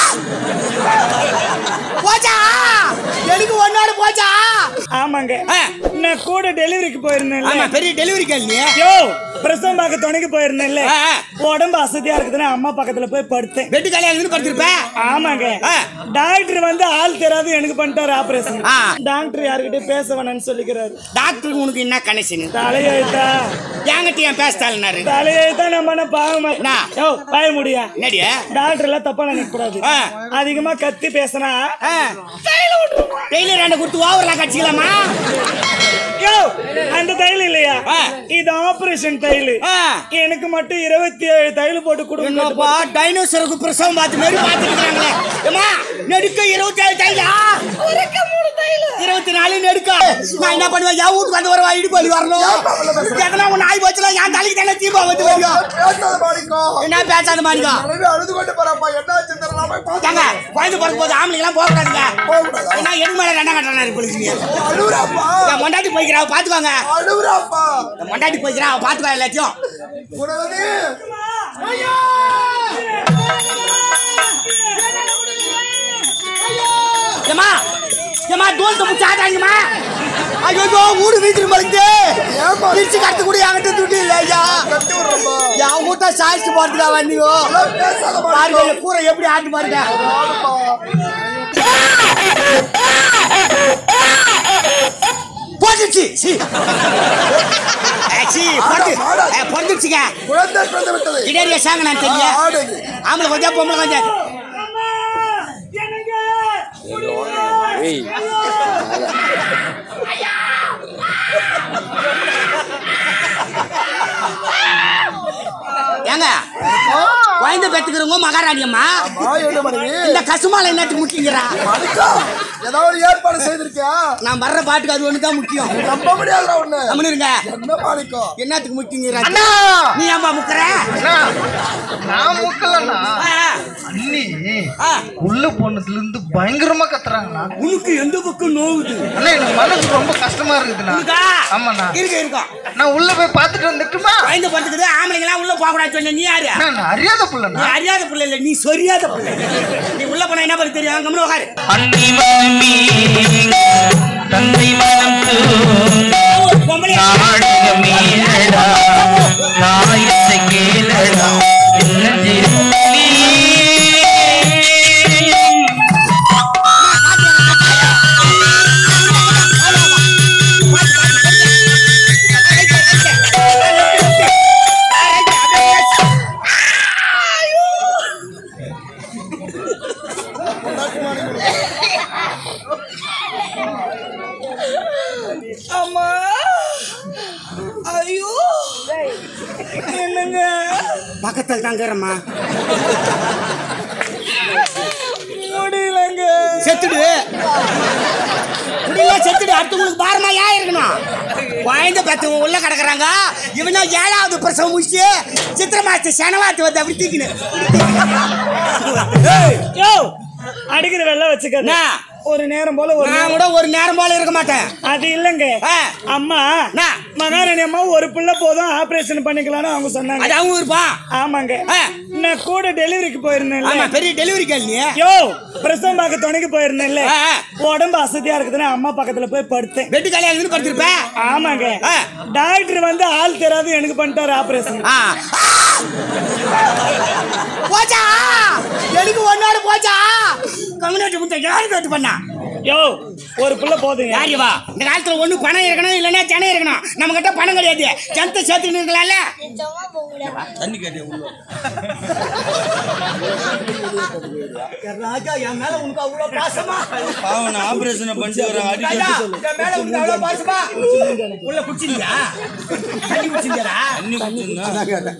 போச்சா எனக்கு ஒன்னோட போச்சா ஆமாங்க ஆ. நான் கூட டெலிவரிக்கு போயிருந்தேன்ல ஆமா பெரிய டெலிவரி கேள்வி யோ பிரசவம் பார்க்க துணைக்கு போயிருந்தேன்ல ஆ, ஆ. உடம்பு அசதியா இருக்குதுன்னு அம்மா பக்கத்துல போய் படுத்தேன் பெட்டு காலியாக படுத்திருப்பேன் ஆமாங்க ஆ. டாக்டர் வந்து ஆள் தெரியாது எனக்கு பண்ணிட்டாரு ஆபரேஷன் ஆ. டாக்டர் யாருக்கிட்ட பேச வேணாம்னு சொல்லிக்கிறாரு டாக்டருக்கு உனக்கு என்ன கனெக்ஷன் தலையெழுத்தா என்கிட்ட ஏன் பேசத்தாள்னாரு தலையெழுத்தா நம்ம என்ன பாவமா என்ன? யோ பாய முடியா என்னடியா டாக்டர் எல்லாம் தப்பா நினைக்க கூடாது ஆ. அதிகமா கத்தி பேசினா டெய்லி ரெண்டு கொடுத்து ஓவர்லாம் கட்சிக்கலாமா யோ அந்த தையல் இல்லையா ஆ. இது ஆபரேஷன் தையல் ஆ. எனக்கு மட்டும் இருபத்தி ஏழு தையல் போட்டு கொடுங்க என்னப்பா டைனோசருக்கு பிரசவம் பார்த்து மாதிரி பார்த்துருக்காங்களே ஏமா நெடுக்க இருபத்தி ஏழு தைலா இருபத்தி நாலு நெடுக்க நான் என்ன பண்ணுவேன் என் வீட்டுக்கு வந்து வருவா இடுப்பு வலி வரணும் எதனா ஒன்று ஆகி போச்சுல என் தலைக்கு தானே தீபம் வந்து வரும் பேசாத மாணிக்கம் என்ன பேசாத மாணிக்கா தலைவி அழுது கொண்டு போறாப்பா என்ன ஆச்சு தெரியல போய் பாத்து ஏங்க குழந்தை பிறக்கும் போது ஆம்பளைங்களாம் போகக்கூடாதுங்க போகக்கூடாதா? என்ன எது மேலே ரெண்டாம் கட்டுறாரு போலீஸுங்க அழுவுறாப்பா என் மொண்டாட்டி போய்க்கிறா பார்த்துக்கோங்க அழுவுறாப்பா என் மொண்டாட்டி போய்க்கிறா அவ பார்த்துக்கோ எல்லாத்தையும் குணவதி ஏமா ஏமா தோல் தப்பு சாட்டாங்கம்மா ஐயோ ஊடு வீட்டுக்கு மறைந்து ஏம்மா? பிரிச்சு கட்டு கூட என்கிட்ட துட்டு இல்லை ஐயா கட்டி விடுறப்பா என் வீட்டை சாய்ச்சி போறதுக்கா வந்தீங்க அதெல்லாம் பேசாத பாருங்க மாணிக்கம் இந்த கூரை எப்படி ஆட்டி பாருங்க ஆடுப்பா போட்டுச்சு சி ஏ, சி போட்டு மாடா. ஏ, பொறுத்துச்சுங்க குழந்தை பிறந்து விட்டது இடேரியா சாங்க நான் ஆ, தெரியல ஆடுது ஆம்பளை கொஞ்சம் பொம்பளை கொஞ்சம் ஏங்க குழந்தை பெத்துக்கிறவங்க மகாராணி அம்மா மா என்ன மனைவி இந்த கசுமால என்னத்துக்கு முக்கியங்கிறா மாணிக்கம் ஏதாவது ஏற்பாடு செய்திருக்கியா நான் வர்ற பாட்டுக்கு அது ஒன்று தான் முக்கியம் நம்ப முடியாதுடா ஒண்ணு கம்முனு இருங்க என்ன மாணிக்கம் என்னத்துக்கு முக்கியங்கிறா அண்ணா நீ ஏன்பா முக்கிற அண்ணா நான் முக்கலண்ணா ஆ, அண்ணி ஆ. உள்ள போனதுல இருந்து பயங்கரமா கத்துறாங்கண்ணா உனக்கு எந்த பக்கம் நோவுது அண்ணா எனக்கு மனசு ரொம்ப கஷ்டமா இருக்குதுண்ணா இருக்கா ஆமாண்ணா இருக்கு இருக்கும் நான் உள்ள போய் பார்த்துட்டு வந்துட்டுமா குழந்தை பத்துக்குது ஆம்பளைங்களாம் உள்ள போக கூடாது சொன்ன நீ யாரு அண்ணா, நான் அறியாத நீ புள்ளண்ணா அறியாத பிள்ளை இல்ல நீ சொரியாத பிள்ளை நீ உள்ள போனா என்ன பண்ண தெரியும் கம்முனு உட்காரு அன்னை மனமே தந்தை மனம் தூங்க ஒரு பொம்பளை நாடகமே அடா நாயத்தை கேளடா என்ன அம்மா ஐயோ என்னங்க பக்கத்தில் தாங்கிறம்மா முடியலங்க செத்துடு முடியல செத்துடு அடுத்தவங்களுக்கு பாரமா ஏன் இருக்கணும் குழந்தை பெத்தவங்க உள்ள கிடக்குறாங்க இவனா ஏழாவது பிரசவம் முடிச்சு சித்திர மாசத்து சனவாத்து வந்து அப்படி தூக்கினு யோ அடிக்கிற வெள்ளம் வச்சுக்க என்ன? ஒரு நேரம் போல ஒரு நான் நேரம். கூட ஒரு நேரம் போல இருக்க மாட்டேன் அது இல்லங்க ஆ. அம்மா என்ன? மகாராணி அம்மா ஒரு பிள்ளை போதும் ஆபரேஷன் பண்ணிக்கலாம்னு அவங்க சொன்னாங்க அது அவங்க இருப்பான் ஆமாங்க ஆ. நான் கூட டெலிவரிக்கு போயிருந்தேன்ல ஆமா பெரிய டெலிவரி கேள்வி யோ பிரசவம் பார்க்க துணைக்கு போயிருந்தேன்ல ஆ, ஆ. உடம்பு அசதியா இருக்குதுன்னு அம்மா பக்கத்துல போய் படுத்தேன் பெட்டு காலியாக படுத்திருப்பேன் ஆமாங்க ஆ. டாக்டர் வந்து ஆள் தெரியாது எனக்கு பண்ணிட்டாரு ஆபரேஷன் ஆ. போச்சா எனக்கு ஒன்னோட போச்சா கம்யூனிட்டி முத்த யாருக்கு எடுத்து பண்ணா யோ ஒரு பிள்ளை போதுங்க யாரு வா இந்த காலத்துல ஒண்ணு பணம் இருக்கணும் இல்லைன்னா ஜனம் இருக்கணும் நம்ம கிட்ட பணம் கிடையாது ஜனத்தை சேர்த்துன்னு இருக்கலாம்ல தண்ணி கேட்டு ராஜா என் மேல உனக்கு அவ்வளவு பாசமா பாவன ஆபரேஷனை பண்ணிட்டு வராங்க ராஜா, அடிக்கடி என் மேல உனக்கு அவ்வளவு பாசமா உள்ள குடிச்சிருக்கியா தண்ணி குடிச்சிருக்கியாடா தண்ணி குடிச்சிருந்தா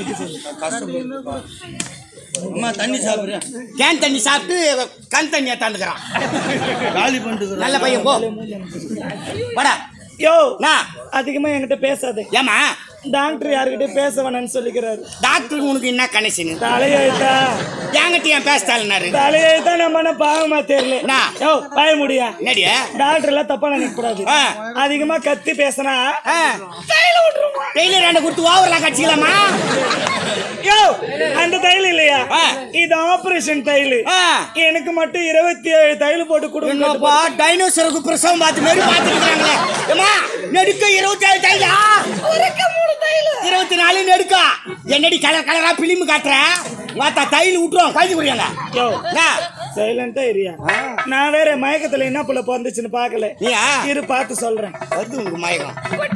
அம்மா தண்ணி சாப்பிடுறேன் கேன் தண்ணி சாப்பிட்டு கண் தண்ணியை தாண்டுக்கிறான் காலி பண்ணிட்டு நல்ல பையன் போ வாடா யோ நான் அதிகமா என்கிட்ட பேசாத ஏமா டாக்டர் யாருக்கிட்ட பேச வேணாம்னு சொல்லிக்கிறாரு டாக்டருக்கு உனக்கு என்ன கனெக்ஷன் தலையெழுத்தா என்கிட்ட ஏன் பேசத்தாள்னாரு தலையெழுத்தா நம்ம என்ன பாவமா தெரியல என்ன? யோ பாய முடியா என்னடியா டாக்டர் எல்லாம் தப்பா நினைக்க கூடாது ஆ. அதிகமா கத்தி பேசினா ஆ. டெய்லர் ரெண்டு கொடுத்து ஓவர்லாம் கட்சிக்கலாமா யோ அந்த தையல் இல்லையா ஆ. இது ஆபரேஷன் தையல் ஆ. எனக்கு மட்டும் இருபத்தி ஏழு தையல் போட்டு கொடுங்க என்னப்பா டைனோசருக்கு பிரசவம் பார்த்து மாதிரி பார்த்துட்டு இருக்காங்களே ஏமா நெடுக்க இருபத்தி ஏழு தைலா இருபத்தி நாலு நெடுக்கா என்னடி கலர் கலரா பிலிம் காட்டுற வாத்தா தையல் விட்டுருவோம் குழந்தை குடியாங்க யோ என்ன? சைலண்டா இரியா நான் வேற மயக்கத்துல என்ன புள்ள பிறந்துச்சுன்னு பாக்கல நீயா? இரு பார்த்து சொல்றேன் வருது உனக்கு மயக்கம்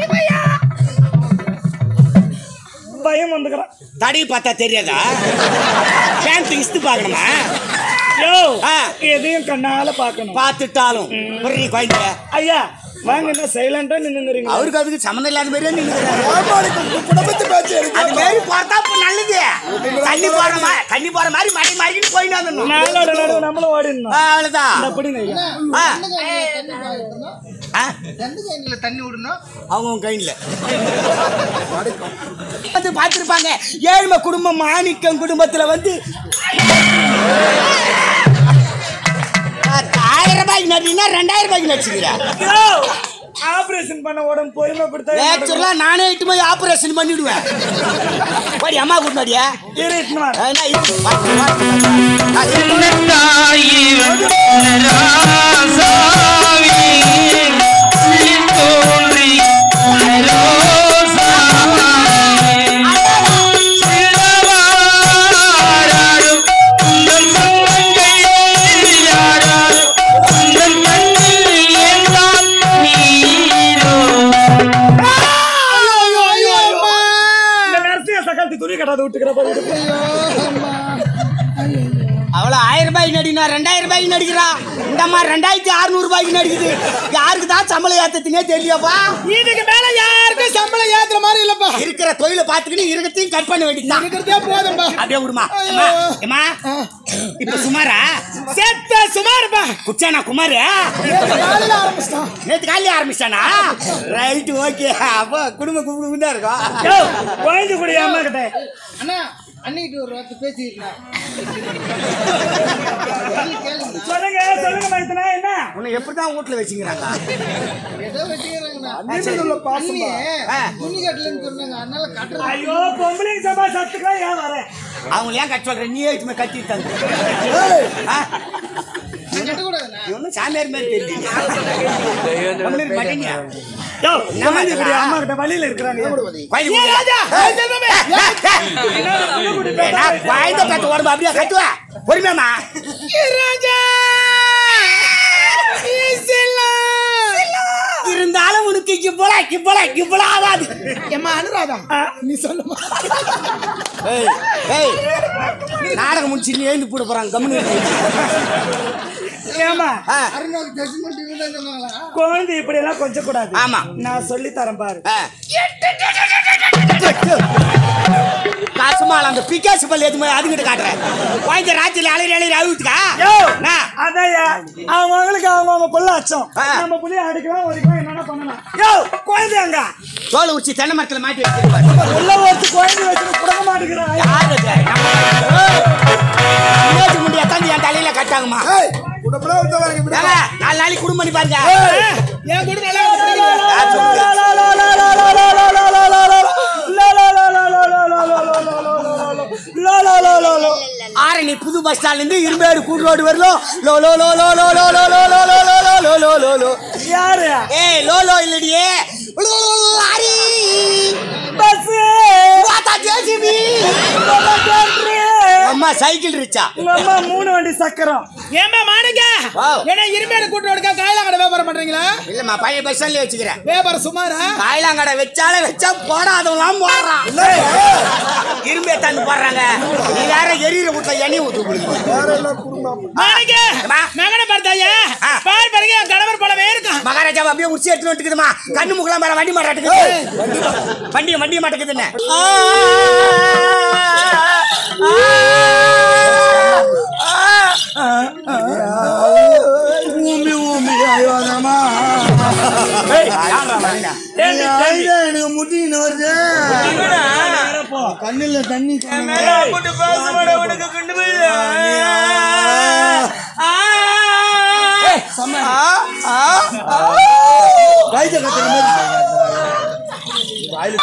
பயம் வந்துக்கிறான் தடி பார்த்தா தெரியாதா பேண்ட் இஸ்து பார்க்கணுமா யோ ஆ. எதையும் கண்ணால பாக்கணும் பார்த்துட்டாலும் புரிய குழந்தை ஐயா வாங்க என்ன சைலண்டா நின்னுங்கிறீங்க அவருக்கு அதுக்கு சம்மந்தம் இல்லாத மாதிரியே நின்னுக்கிறாரு ஏமாளிக்கும் குடும்பத்து பேச்சு அது எனக்கு மாதிரி பார்த்தா இப்ப நல்லது தண்ணி போற மாதிரி தண்ணி போற மாதிரி மடி மாறிக்கிட்டு போயிட்டு வந்துடணும் நாளோட நடுவு நம்மளும் ஓடிடணும் அவ்வளவுதான் அப்படிங்க ஐயா ஆ. ஆ, எந்த கையில தண்ணி விடணும் அவங்க கையில் வந்து பார்த்துருப்பாங்க ஏழ்மை குடும்பம் மாணிக்கம் குடும்பத்துல வந்து ஆயிரம் ரூபாய்க்கு நடினா ரெண்டாயிரம் ரூபாய்க்கு நடிச்சுக்கிறேன் யோ ஆபரேஷன் பண்ண உடம்பு பொறுமை கொடுத்தா நேச்சுரலா நானே இட்டு போய் ஆபரேஷன் பண்ணிடுவேன் படி அம்மா கூட்டினாடியா இரு இட்டுன்னு வா. என்ன இது? வா, வா, வா. தாயி ராசாவி உள்ளில் தோன்றி ரோசாவே சிலவாராடும் உந்தன் சங்கங்கள் யாராடும் உந்தன் கண்ணில் எல்லாம் நீரோ இந்த நர்சிய சகாலத்து துணி கட்டாத விட்டுக்கிற பாரு அவ்வளோ ஆயிரம் ரூபாய்க்கு நடினா ரெண்டாயிரம் ரூபாய்க்கு நடிக்கிறா இந்த அம்மா ரெண்டாயிரத்தி அறுநூறு ரூபாய்க்கு நடிக்குது யாருக்கு தான் சம்பளம் ஏத்தத்துனே தெரியப்பா இதுக்கு மேல யாருக்கும் சம்பளம் ஏத்துற மாதிரி இல்லப்பா இருக்கிற தொழிலை பார்த்துக்கிட்டு இருக்கத்தையும் கட் பண்ண வேண்டியதுதான் இருக்கிறதே போதும்பா அப்படியே விடுமா ஏம்மா, ஏம்மா இப்ப சுமாரா செத்த சுமாருப்பா குச்சானா குமாரு காலையில ஆரம்பிச்சிட்டான் நேத்து காலையில ஆரம்பிச்சானா ரைட் ஓகே அப்போ குடும்ப குடும்பம் தான் இருக்கும் யோ குழந்தை கூட அம்மா கிட்ட அண்ணா அன்னைக்கு ஒரு வார்த்தை பேசிக்கலாம் சொல்லுங்க சொல்லுங்க மைத்தனா என்ன உன்னை எப்படி தான் வீட்டுல வச்சுக்கிறாங்க ஏதோ வச்சுக்கிறாங்கண்ணா அண்ணன் உள்ள பாசம் ஆ, துணி கட்டலன்னு சொன்னாங்க அதனால கட்டுறது ஐயோ பொம்பளைங்க சபா சத்துக்கலாம் ஏன் வரேன் அவங்க ஏன் கட் சொல்ற நீ எடுத்து கட்டி தந்து நான் கட்டக்கூடாதுண்ணா ஒன்றும் சாமியார் மாதிரி தெரியல ஒண்ணும் இருக்க மாட்டீங்க யோ என்ன குழந்தை கூட மாட்டா? அம்மா கிட்ட வழியில இருக்கிறாங்க குழந்தை குடியா? ஏன்னா, குழந்தை பெத்த உடம்பு அப்படியே கட்டுவா பொறுமையாமா இருந்தாலும் உனக்கு இவ்வளோ இவ்வளோ இவ்வளோ ஆகாது ஏமா அனுராதா நீ சொல்லுமா ஏய் ஏய் நாடகம் முடிச்சு நீ எழுந்து போட போறாங்க கம்முனு ஏமா ஆ, அருணாவுக்கு ஜட்ஜ்மெண்ட் இருந்தா சொன்னாங்களா குழந்தை இப்படி எல்லாம் கொஞ்சம் கூடாது ஆமா. நான் சொல்லி தரேன் பாரு ஆ. காசுமால அந்த பிகாசு பல் எதுவுமே அதுங்கிட்ட காட்டுறேன் குழந்தை ராத்திரில அலையிற அலையிற அழுத்துக்கா யோ நான் அதையா அவங்க அவங்களுக்கு அவங்க அவங்க புள்ள அச்சம் ஆ. நம்ம புள்ளைய அடிக்கலாம் ஒடிக்கலாம் என்னென்ன பண்ணலாம் யோ குழந்தை அங்க தோலை உச்சி தென்னை மரத்துல மாட்டி வச்சிருப்பாரு உள்ள ஒருத்து குழந்தை வச்சு கொடுக்க மாட்டேங்கிறான் யாரு அது? நம்ம- இன்னொரு முண்டிய தந்து என் தலையில கட்டாங்கம்மா ஏய் உடம்புல வந்து வரங்க விடு ஏங்க, நாலு நாளைக்கு குடும்பம் பண்ணி பாருங்க என் கூட நல்லா வந்து யார் சொல்றது? ஆரணி புது பஸ் ஸ்டாண்ட்ல இருந்து இரும்பேடு கூடு ரோடு வரலும் லோ லோ லோ லோ லோ லோ லோ லோ லோ லோ லோ லோ லோ லோ லோ யாரு ஏய் லோ லோ இல்லடியே லோ, லோ, லோ, லாரி பஸ் வாத்தா ஜேசிபி அம்மா சைக்கிள் ரிச்சா நம்ம மூணு வண்டி சக்கரம் ஏமா மாணிக்க வாவ். என்ன இருமேடு கூட்டு எடுக்க காயலாங்கடை வியாபாரம் பண்றீங்களா இல்லம்மா பையன் பஸ் ஸ்டாண்ட்லயே வச்சுக்கிறேன் வியாபாரம் சுமாரா காயலாங்கடை வச்சாலே வச்சா போடாதவங்களாம் போடுறான் இரும்பே தந்து போடுறாங்க நீ வேற எரியிற வீட்டுல எண்ணெய் ஊத்து குடிக்கணும். மாணிக்க ஏம்மா? மகனை பார்த்தாயா ஆ. பால் பாருங்க என் கணவர் போலவே இருக்கும் மகாராஜா அப்படியே உச்சி எடுத்துட்டு வந்துக்குதுமா கண்ணு முகலாம் மேல வண்டி மாட்டாட்டுக்குது வண்டி வண்டி மாட்டேங்குதுன்னு ஊமி ஊமி ஆயோதமா எனக்கு முட்டின்னு வருது கண்ணுல தண்ணி கைத கத்துற மாதிரி வாயில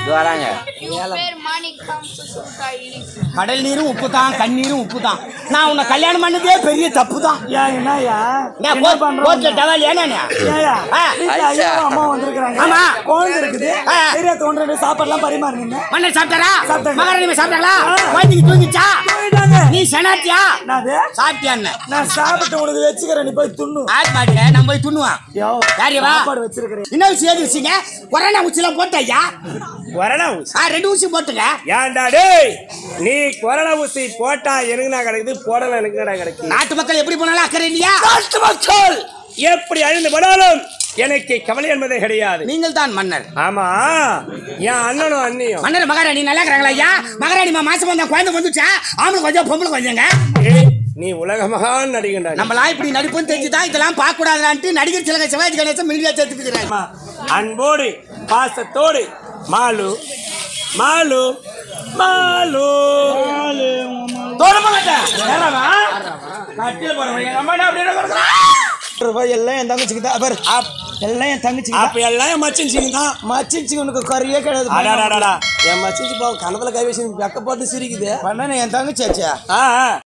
வராங்க இவன் பேர் மாணிக்கம் சுசுகாய் கடல் நீரும் உப்பு தான் கண்ணீரும் உப்பு தான் நான் உன்னை கல்யாணம் பண்ணதே பெரிய தப்பு தான் ஏன் என்னய்யா என்ன கோர்ட்ல பண்றோம் டவல் ஏன்னா ஏயா ஆ. வீட்டுல ஐயா அம்மா வந்திருக்காங்க ஆமா. குழந்தை இருக்குது ஆ. சரியா தோன்ற சாப்பாடுலாம் பரிமாறினீங்க மன்னர் சாப்பிட்டாரா சாப்பிட்டாங்க. மகாராணி சாப்பிட்டாங்களா ஆ. குழந்தைக்கு தூங்கிச்சா போயிட்டாங்க நீ செனாத்தியா என்னது சாப்பிட்டியா என்ன நான் சாப்பிட்டு உனக்கு வச்சுக்கிறேன் நீ போய் துண்ணு ஆட் மாட்டில நம்ம போய் துண்ணுவான் யோ யாரியவா? சாப்பாடு வச்சிருக்கிறேன் என்ன ஊசி ஏது ஊசிங்க கொரோனா ஊசிலாம் போட்டய்யா கொரோனா ஊசி ஆ ரெண்டு ஊசி போட்டுங்க ஏன்டா டேய் நீ கொரோனா ஊசி போட்டா எனக்கு நான் கிடைக்குது போடல எனக்கு நான் கிடைக்குது நாட்டு மக்கள் எப்படி போனாலும் அக்கறை இல்லையா நாட்டு மக்கள் எப்படி அழிந்து போனாலும் எனக்கு கவலை என்பதே கிடையாது நீங்கள் தான் மன்னர் ஆமா என் அண்ணனும் அண்ணியும் மன்னர் மகாராணி நல்லா இருக்கிறாங்களா ஐயா மகாராணி மா மாசம் வந்தா குழந்தை வந்துச்சா ஆம்பளை கொஞ்சம் பொம்பளை கொஞ்சங்க ஏய், நீ உலக மகான் நடிகண்டா நம்மளாம் இப்படி நடிப்புன்னு தெரிஞ்சுதான் இதெல்லாம் பார்க்க கூடாதான்ட்டு நடிகர் சிலக சிவாஜி கணேசன் மில்லியா சேர்த்துக்கிறாங்க அன்போடு பாசத்தோடு மாலு மாலு மாலு தோட மாட்டேன் கட்டில போறவன் எங்க அம்மா என்ன அப்படி என்ன கொடுக்குறா? ரூபாய் எல்லாம் என் தங்கச்சிக்கு தான் பாரு எல்லாம் என் தங்கச்சிக்கு அப்ப எல்லாம் என் மச்சின் தான் மச்சிச்சு உனக்கு குறையே கிடையாது அடாடாடாடா என் மச்சிச்சு பாவம் கணத்துல கை வச்சு வெக்க போட்டு சிரிக்குது பண்ண என் தங்கச்சி ஆச்சா ஆ ஆ.